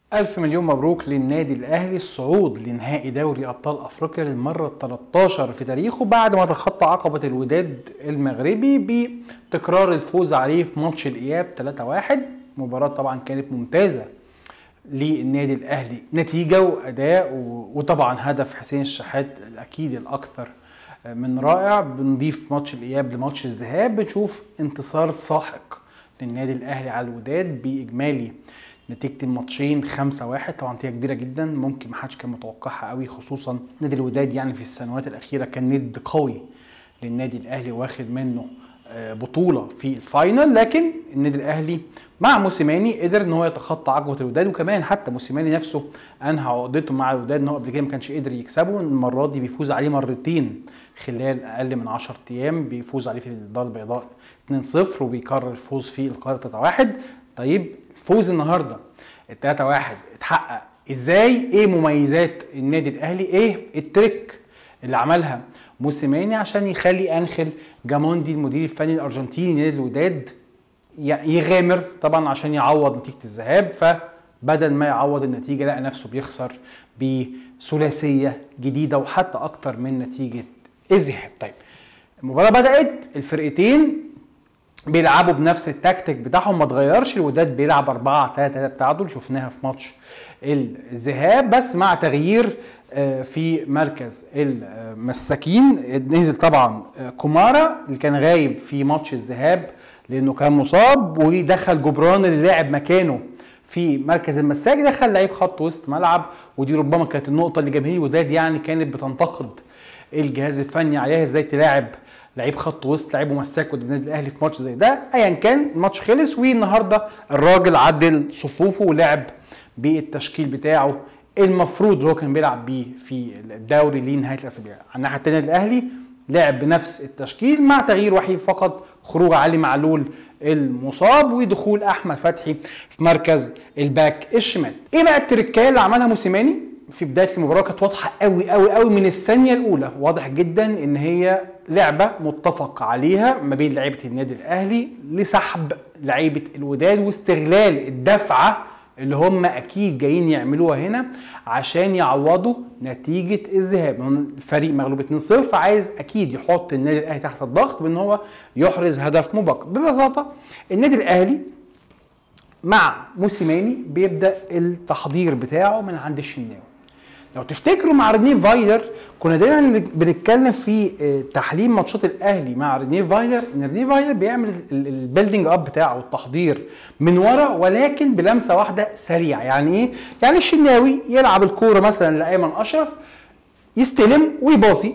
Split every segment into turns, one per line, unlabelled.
ألف مليون مبروك للنادي الأهلي الصعود لنهائي دوري أبطال أفريقيا للمرة ال 13 في تاريخه بعد ما تخطى عقبة الوداد المغربي بتكرار الفوز عليه في ماتش الإياب 3-1 مباراة طبعا كانت ممتازة للنادي الأهلي نتيجة وأداء وطبعا هدف حسين الشحات الأكيد الأكثر من رائع بنضيف ماتش الإياب لماتش الذهاب بنشوف انتصار ساحق للنادي الأهلي على الوداد بإجمالي نتيجه الماتشين 5 1 طبعا نتيجه كبيره جدا ممكن ما حدش كان متوقعها قوي خصوصا نادي الوداد يعني في السنوات الاخيره كان ند قوي للنادي الاهلي واخد منه بطوله في الفاينل لكن النادي الاهلي مع موسيماني قدر ان هو يتخطى عقبه الوداد وكمان حتى موسيماني نفسه انهى عقدته مع الوداد ان هو قبل كده ما كانش قدر يكسبه المره دي بيفوز عليه مرتين خلال اقل من 10 ايام بيفوز عليه في الدار البيضاء 2-0 وبيكرر الفوز في القاهره 3-1 طيب فوز النهارده ال 3 1 اتحقق ازاي ايه مميزات النادي الاهلي ايه التريك اللي عملها موسيماني عشان يخلي انخل جاموندي المدير الفني الارجنتيني نادي الوداد يغامر طبعا عشان يعوض نتيجه الذهاب فبدل ما يعوض النتيجه لقى نفسه بيخسر بثلاثيه جديده وحتى اكتر من نتيجه الذهاب طيب المباراه بدات الفرقتين بيلعبوا بنفس التكتيك بتاعهم ما اتغيرش الوداد بيلعب 4 3 3 تعادل شفناها في ماتش الذهاب بس مع تغيير في مركز المساكين نزل طبعا كومارا اللي كان غايب في ماتش الذهاب لانه كان مصاب ودخل جبران اللي لعب مكانه في مركز المساك دخل لعيب خط وسط ملعب ودي ربما كانت النقطه اللي جماهير الوداد يعني كانت بتنتقد الجهاز الفني عليها ازاي تلاعب لعيب خط وسط لعيب مساك قدام النادي الاهلي في ماتش زي ده ايا كان الماتش خلص والنهارده الراجل عدل صفوفه ولعب بالتشكيل بتاعه المفروض اللي هو كان بيلعب بيه في الدوري لنهايه الاسابيع على الناحيه الثانيه الاهلي لعب بنفس التشكيل مع تغيير وحيد فقط خروج علي معلول المصاب ودخول احمد فتحي في مركز الباك الشمال ايه بقى التركايه اللي عملها موسيماني في بدايه المباراه كانت واضحه قوي قوي قوي من الثانيه الاولى واضح جدا ان هي لعبه متفق عليها ما بين لعيبه النادي الاهلي لسحب لعيبه الوداد واستغلال الدفعه اللي هم اكيد جايين يعملوها هنا عشان يعوضوا نتيجه الذهاب الفريق مغلوب 2-0 عايز اكيد يحط النادي الاهلي تحت الضغط بان هو يحرز هدف مبكر ببساطه النادي الاهلي مع موسيماني بيبدا التحضير بتاعه من عند الشناوي لو تفتكروا مع رينيه فايلر كنا دايما بنتكلم في تحليل ماتشات الاهلي مع رينيه فايلر ان رينيه فايلر بيعمل البيلدينج اب بتاعه والتحضير من ورا ولكن بلمسه واحده سريعه يعني ايه؟ يعني الشناوي يلعب الكوره مثلا لايمن اشرف يستلم ويباصي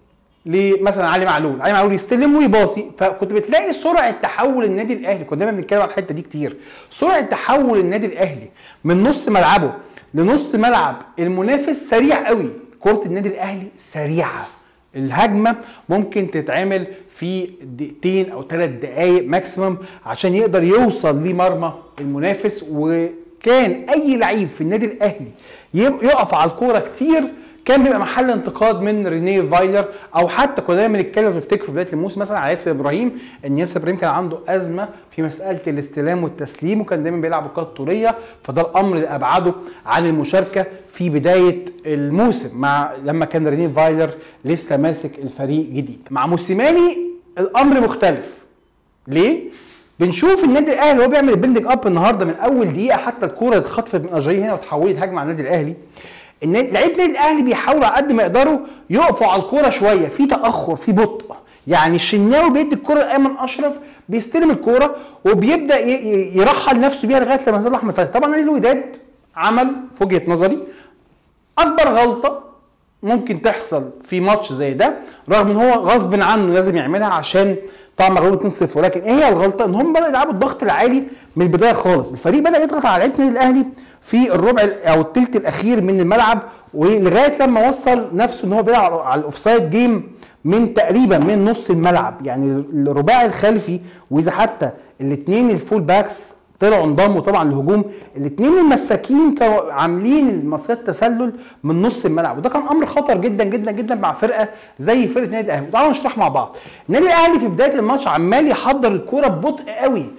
لمثلا علي معلول علي معلول يستلم ويباصي فكنت بتلاقي سرعه تحول النادي الاهلي كنا دايما بنتكلم على الحته دي كتير سرعه تحول النادي الاهلي من نص ملعبه لنص ملعب المنافس سريع قوي كرة النادي الاهلي سريعة الهجمة ممكن تتعمل في دقيقتين او ثلاث دقايق ماكسيمم عشان يقدر يوصل لمرمى المنافس وكان اي لعيب في النادي الاهلي يقف على الكورة كتير كان بيبقى محل انتقاد من رينيه فايلر او حتى كنا دايما نتكلم تفتكروا في بدايه الموسم مثلا على ياسر ابراهيم ان ياسر ابراهيم كان عنده ازمه في مساله الاستلام والتسليم وكان دايما بيلعب الكره الطوليه فده الامر اللي ابعده عن المشاركه في بدايه الموسم مع لما كان رينيه فايلر لسه ماسك الفريق جديد مع موسيماني الامر مختلف ليه؟ بنشوف النادي الاهلي وهو بيعمل البيلدنج اب النهارده من اول دقيقه حتى الكوره اتخطفت من اجاي هنا وتحولت هجمه على النادي الاهلي لعيبه النادي الاهلي بيحاولوا على قد ما يقدروا يقفوا على الكوره شويه في تاخر في بطء يعني الشناوي بيدي الكوره لايمن اشرف بيستلم الكوره وبيبدا يرحل نفسه بيها لغايه لما نزل احمد فتحي طبعا نادي الوداد عمل في وجهه نظري اكبر غلطه ممكن تحصل في ماتش زي ده رغم ان هو غصب عنه لازم يعملها عشان طبعا مغلوب 2-0 ولكن ايه هي الغلطه؟ ان هم بداوا يلعبوا الضغط العالي من البدايه خالص، الفريق بدا يضغط على لعيبه النادي الاهلي في الربع او الثلث الاخير من الملعب ولغايه لما وصل نفسه ان هو بيلعب على الاوفسايد جيم من تقريبا من نص الملعب يعني الرباعي الخلفي واذا حتى الاثنين الفول باكس طلعوا انضموا طبعا للهجوم الاثنين المساكين كانوا عاملين مصيدة تسلل من نص الملعب وده كان امر خطر جدا جدا جدا مع فرقه زي فرقه النادي الاهلي تعالوا نشرح مع بعض النادي الاهلي في بدايه الماتش عمال يحضر الكوره ببطء قوي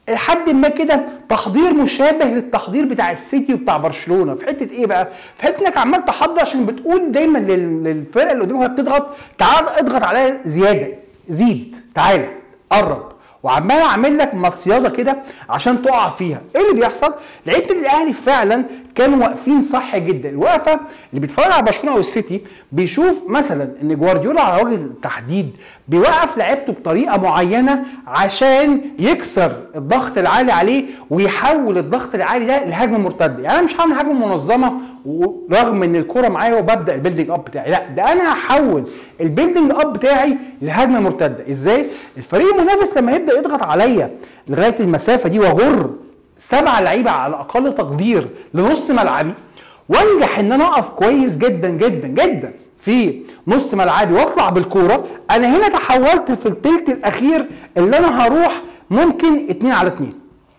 لحد ما كده تحضير مشابه للتحضير بتاع السيتي وبتاع برشلونه في حته ايه بقى؟ في حته انك عمال تحضر عشان بتقول دايما للفرقه اللي قدامك بتضغط تعال اضغط عليها زياده زيد تعالى قرب وعمال اعمل لك مصيده كده عشان تقع فيها ايه اللي بيحصل لعيبه الاهلي فعلا كانوا واقفين صح جدا الوقفه اللي بيتفرج على برشلونه او السيتي بيشوف مثلا ان جوارديولا على وجه التحديد بيوقف لعيبته بطريقه معينه عشان يكسر الضغط العالي عليه ويحول الضغط العالي ده لهجمه مرتده يعني انا مش هعمل هجمه منظمه رغم ان الكره معايا وببدا البيلدنج اب بتاعي لا ده انا هحول البيلدنج اب بتاعي لهجمه مرتده ازاي الفريق المنافس لما يبدا يضغط عليا لغايه المسافه دي واغر سبع لعيبه على اقل تقدير لنص ملعبي وانجح ان انا اقف كويس جدا جدا جدا في نص ملعبي واطلع بالكوره انا هنا تحولت في الثلث الاخير اللي انا هروح ممكن اتنين على اتنين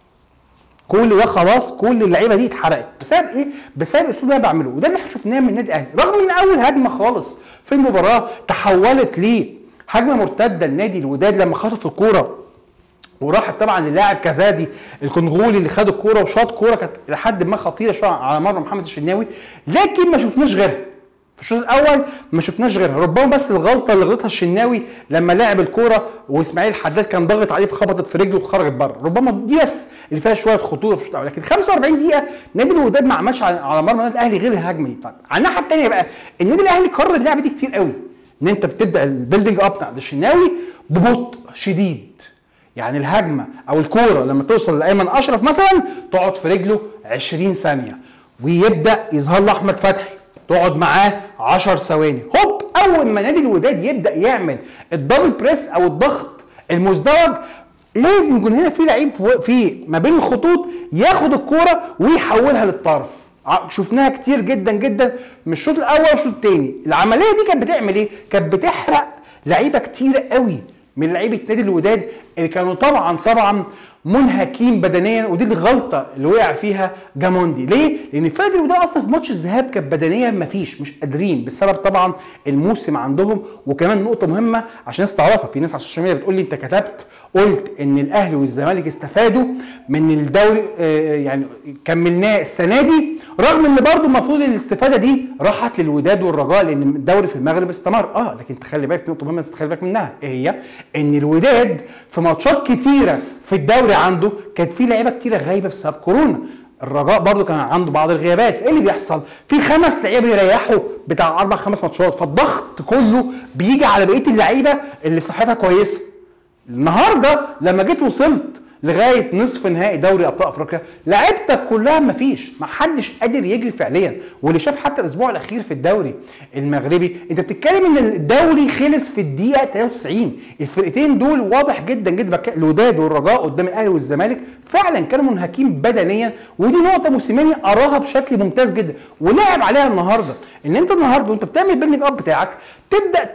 كل ده خلاص كل اللعيبه دي اتحرقت بسبب ايه؟ بسبب الاسلوب اللي انا بعمله وده اللي احنا شفناه من النادي الاهلي رغم ان اول هجمه خالص في المباراه تحولت ليه هجمه مرتده لنادي الوداد لما خطف الكوره وراحت طبعا للاعب كزادي الكونغولي اللي خد الكوره وشاط كوره كانت لحد ما خطيره شويه على مر محمد الشناوي لكن ما شفناش غيرها في الشوط الاول ما شفناش غيرها ربما بس الغلطه اللي غلطها الشناوي لما لعب الكوره واسماعيل حداد كان ضاغط عليه فخبطت في رجله وخرجت بره ربما دي بس اللي فيها شويه خطوره في الشوط الاول لكن 45 دقيقه نادي الوداد ما عملش على مرمى النادي الاهلي غير الهجمه دي طيب على الناحيه الثانيه بقى النادي الاهلي كرر اللعبه دي كتير قوي ان انت بتبدا البيلدنج اب عند الشناوي ببطء شديد يعني الهجمه او الكوره لما توصل لايمن اشرف مثلا تقعد في رجله 20 ثانيه ويبدا يظهر له احمد فتحي تقعد معاه 10 ثواني هوب اول ما نادي الوداد يبدا يعمل الدبل بريس او الضغط المزدوج لازم يكون هنا في لعيب في ما بين الخطوط ياخد الكوره ويحولها للطرف شفناها كتير جدا جدا من الشوط الاول والشوط الثاني العمليه دي كانت بتعمل ايه كانت بتحرق لعيبه كتير قوي من لعيبه نادي الوداد اللي كانوا طبعا طبعا منهكين بدنيا ودي الغلطه اللي وقع فيها جاموندي ليه لان فرقه الوداد اصلا في ماتش الذهاب كانت بدنيا مفيش مش قادرين بسبب طبعا الموسم عندهم وكمان نقطه مهمه عشان الناس تعرفها في ناس على السوشيال ميديا بتقول لي انت كتبت قلت ان الاهلي والزمالك استفادوا من الدوري آه يعني كملناه السنه دي رغم ان برضو المفروض الاستفاده دي راحت للوداد والرجاء لان الدوري في المغرب استمر اه لكن تخلي بالك نقطه مهمه تخلي بالك منها ايه هي ان الوداد في ماتشات كتيره في الدوري عنده كانت في لعيبه كتيره غايبه بسبب كورونا الرجاء برضو كان عنده بعض الغيابات فايه اللي بيحصل في خمس لعيبه بيريحوا بتاع اربع خمس ماتشات فالضغط كله بيجي على بقيه اللعيبه اللي صحتها كويسه النهارده لما جيت وصلت لغايه نصف نهائي دوري ابطال افريقيا لعيبتك كلها مفيش ما حدش قادر يجري فعليا واللي شاف حتى الاسبوع الاخير في الدوري المغربي انت بتتكلم ان الدوري خلص في الدقيقه 93 الفرقتين دول واضح جدا جدا الوداد والرجاء قدام الاهلي والزمالك فعلا كانوا منهكين بدنيا ودي نقطه موسيماني اراها بشكل ممتاز جدا ولعب عليها النهارده ان انت النهارده وانت بتعمل البيلدنج اب بتاعك تبدا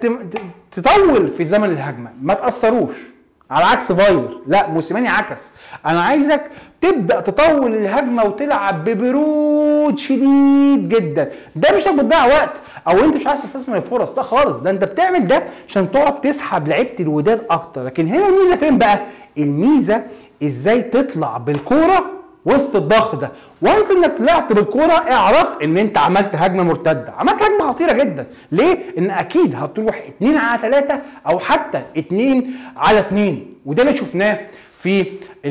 تطول في زمن الهجمه ما تاثروش على عكس فايلر لا موسيماني عكس انا عايزك تبدا تطول الهجمه وتلعب ببرود شديد جدا ده مش بتضيع وقت او انت مش عايز تستثمر الفرص ده خالص ده انت بتعمل ده عشان تقعد تسحب لعيبه الوداد اكتر لكن هنا الميزه فين بقى الميزه ازاي تطلع بالكوره وسط الضغط ده وانس انك طلعت بالكوره اعرف ان انت عملت هجمه مرتده عملت هجمه خطيره جدا ليه ان اكيد هتروح 2 على 3 او حتى 2 على 2 وده اللي شفناه في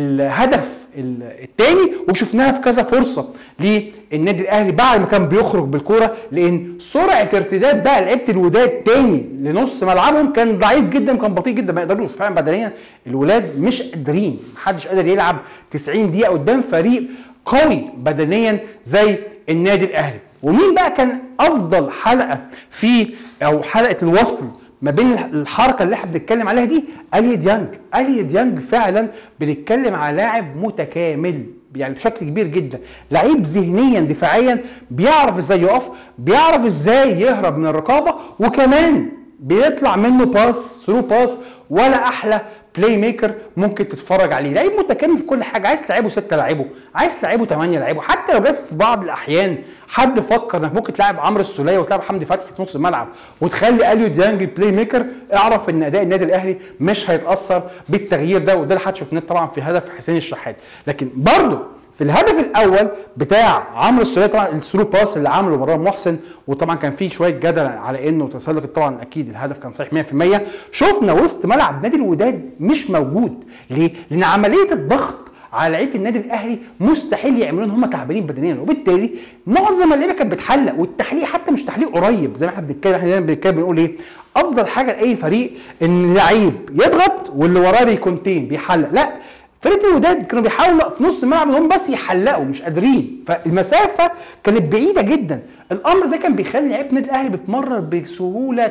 الهدف الثاني وشفناها في كذا فرصه للنادي الاهلي بعد ما كان بيخرج بالكوره لان سرعه ارتداد بقى لعيبه الوداد تاني لنص ملعبهم كان ضعيف جدا وكان بطيء جدا ما يقدروش فعلا بدنيا الولاد مش قادرين محدش قادر يلعب 90 دقيقه قدام فريق قوي بدنيا زي النادي الاهلي ومين بقى كان افضل حلقه في او حلقه الوصل ما بين الحركه اللي احنا بنتكلم عليها دي الي ديانج الي ديانج فعلا بنتكلم على لاعب متكامل يعني بشكل كبير جدا لعيب ذهنيا دفاعيا بيعرف ازاي يقف بيعرف ازاي يهرب من الرقابه وكمان بيطلع منه باس ثرو باس ولا احلى بلاي ميكر ممكن تتفرج عليه لعيب متكامل في كل حاجه عايز تلعبه ستة لعبه عايز تلعبه ثمانية لعبه حتى لو جت في بعض الاحيان حد فكر انك ممكن تلعب عمرو السوليه وتلعب حمدي فتحي في نص الملعب وتخلي اليو ديانج بلاي ميكر اعرف ان اداء النادي الاهلي مش هيتاثر بالتغيير ده وده اللي شفناه طبعا في هدف حسين الشحات لكن برضه في الهدف الاول بتاع عمرو السوليه طبعا الثرو باس اللي عمله مروان محسن وطبعا كان في شويه جدل على انه تسلق طبعا اكيد الهدف كان صحيح 100% شفنا وسط ملعب نادي الوداد مش موجود ليه؟ لان عمليه الضغط على لعيبه النادي الاهلي مستحيل يعملوا ان هم تعبانين بدنيا وبالتالي معظم اللعيبه كانت بتحلق والتحليق حتى مش تحليق قريب زي ما احنا بنتكلم احنا دايما بنتكلم بنقول ايه افضل حاجه لاي فريق ان لعيب يضغط واللي وراه بيكونتين بيحلق لا فرقه الوداد كانوا بيحاولوا في نص الملعب ان هم بس يحلقوا مش قادرين فالمسافه كانت بعيده جدا الامر ده كان بيخلي لعيبه النادي الاهلي بتمرر بسهوله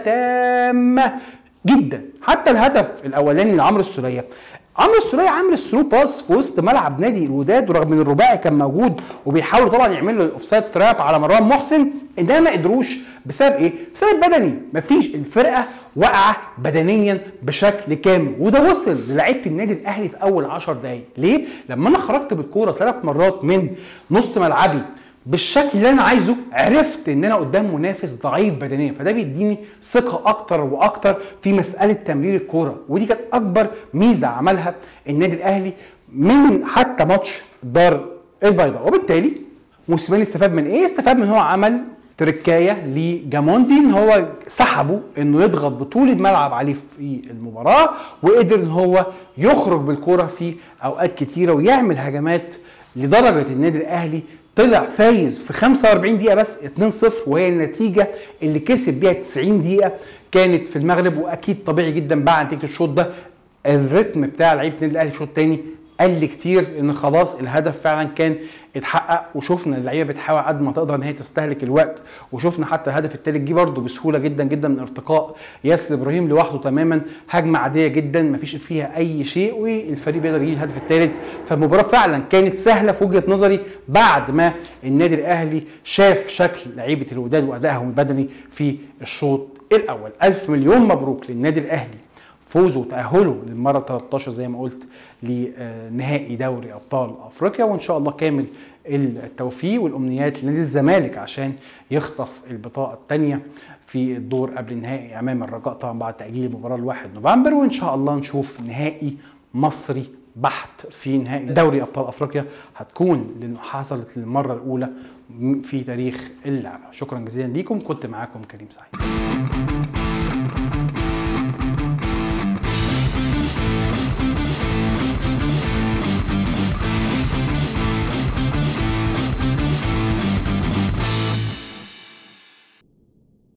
تامه جدا حتى الهدف الاولاني لعمرو السوليه عمرو السوليه عامل الثرو باس في وسط ملعب نادي الوداد ورغم ان الرباعي كان موجود وبيحاولوا طبعا يعملوا الاوفسايد تراب على مروان محسن انما ما قدروش بسبب ايه؟ بسبب بدني مفيش الفرقه واقعه بدنيا بشكل كامل وده وصل للعيبه النادي الاهلي في اول 10 دقائق ليه؟ لما انا خرجت بالكوره ثلاث مرات من نص ملعبي بالشكل اللي انا عايزه عرفت ان انا قدام منافس ضعيف بدنيا فده بيديني ثقه اكتر واكتر في مساله تمرير الكوره ودي كانت اكبر ميزه عملها النادي الاهلي من حتى ماتش دار البيضاء وبالتالي موسيماني استفاد من ايه؟ استفاد من هو عمل تركايه لجاموندي ان هو سحبه انه يضغط بطول الملعب عليه في المباراه وقدر ان هو يخرج بالكوره في اوقات كتيره ويعمل هجمات لدرجه النادي الاهلي طلع فايز في 45 دقيقه بس 2-0 وهي النتيجه اللي كسب بيها 90 دقيقه كانت في المغرب واكيد طبيعي جدا بعد نتيجه الشوط ده الريتم بتاع لعيبه النادي الاهلي في الشوط الثاني قل كتير ان خلاص الهدف فعلا كان اتحقق وشفنا اللعيبه بتحاول قد ما تقدر ان هي تستهلك الوقت وشفنا حتى الهدف الثالث جه برده بسهوله جدا جدا من ارتقاء ياسر ابراهيم لوحده تماما هجمه عاديه جدا ما فيش فيها اي شيء والفريق بيقدر يجيب الهدف الثالث فالمباراه فعلا كانت سهله في وجهه نظري بعد ما النادي الاهلي شاف شكل لعيبه الوداد وادائهم البدني في الشوط الاول الف مليون مبروك للنادي الاهلي فوزه وتأهله للمرة 13 زي ما قلت لنهائي دوري أبطال أفريقيا وإن شاء الله كامل التوفيق والأمنيات لنادي الزمالك عشان يخطف البطاقة الثانية في الدور قبل النهائي أمام الرجاء طبعا بعد تأجيل المباراة لواحد نوفمبر وإن شاء الله نشوف نهائي مصري بحت في نهائي دوري ابطال افريقيا هتكون لانه حصلت للمره الاولى في تاريخ اللعبه شكرا جزيلا ليكم كنت معاكم كريم سعيد